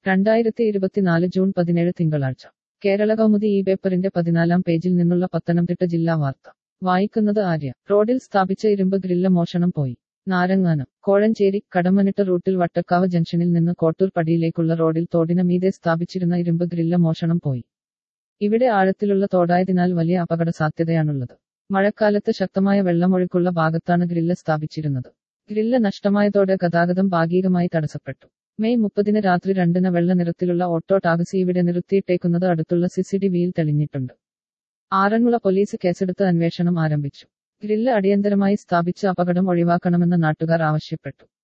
രണ്ടായിരത്തി ഇരുപത്തിനാല് ജൂൺ പതിനേഴ് തിങ്കളാഴ്ച കേരള കൗമുദി ഈ പേപ്പറിന്റെ പതിനാലാം പേജിൽ നിന്നുള്ള പത്തനംതിട്ട ജില്ലാ വാർത്ത വായിക്കുന്നത് ആര്യ റോഡിൽ സ്ഥാപിച്ച ഇരുമ്പ് ഗ്രില്ല് മോഷണം പോയി നാരങ്ങാനം കോഴഞ്ചേരി കടമനിട്ട റൂട്ടിൽ വട്ടക്കാവ് ജംഗ്ഷനിൽ നിന്ന് കോട്ടൂർ പടിയിലേക്കുള്ള റോഡിൽ തോടിന് മീതെ സ്ഥാപിച്ചിരുന്ന ഇരുമ്പ് ഗ്രില്ല് മോഷണം പോയി ഇവിടെ ആഴത്തിലുള്ള തോടായതിനാൽ വലിയ അപകട സാധ്യതയാണുള്ളത് മഴക്കാലത്ത് ശക്തമായ വെള്ളമൊഴുക്കുള്ള ഭാഗത്താണ് ഗ്രില്ല് സ്ഥാപിച്ചിരുന്നത് ഗ്രില്ല് നഷ്ടമായതോടെ ഗതാഗതം ഭാഗികമായി തടസ്സപ്പെട്ടു മെയ് മുപ്പതിന് രാത്രി രണ്ടിന് വെള്ള നിറത്തിലുള്ള ഓട്ടോ ടാക്സി ഇവിടെ നിർത്തിയിട്ടേക്കുന്നത് അടുത്തുള്ള സിസിടിവിയിൽ തെളിഞ്ഞിട്ടുണ്ട് ആറന്മുള പോലീസ് കേസെടുത്ത് അന്വേഷണം ആരംഭിച്ചു ഗ്രില്ല് അടിയന്തരമായി സ്ഥാപിച്ച് അപകടം ഒഴിവാക്കണമെന്ന് നാട്ടുകാർ ആവശ്യപ്പെട്ടു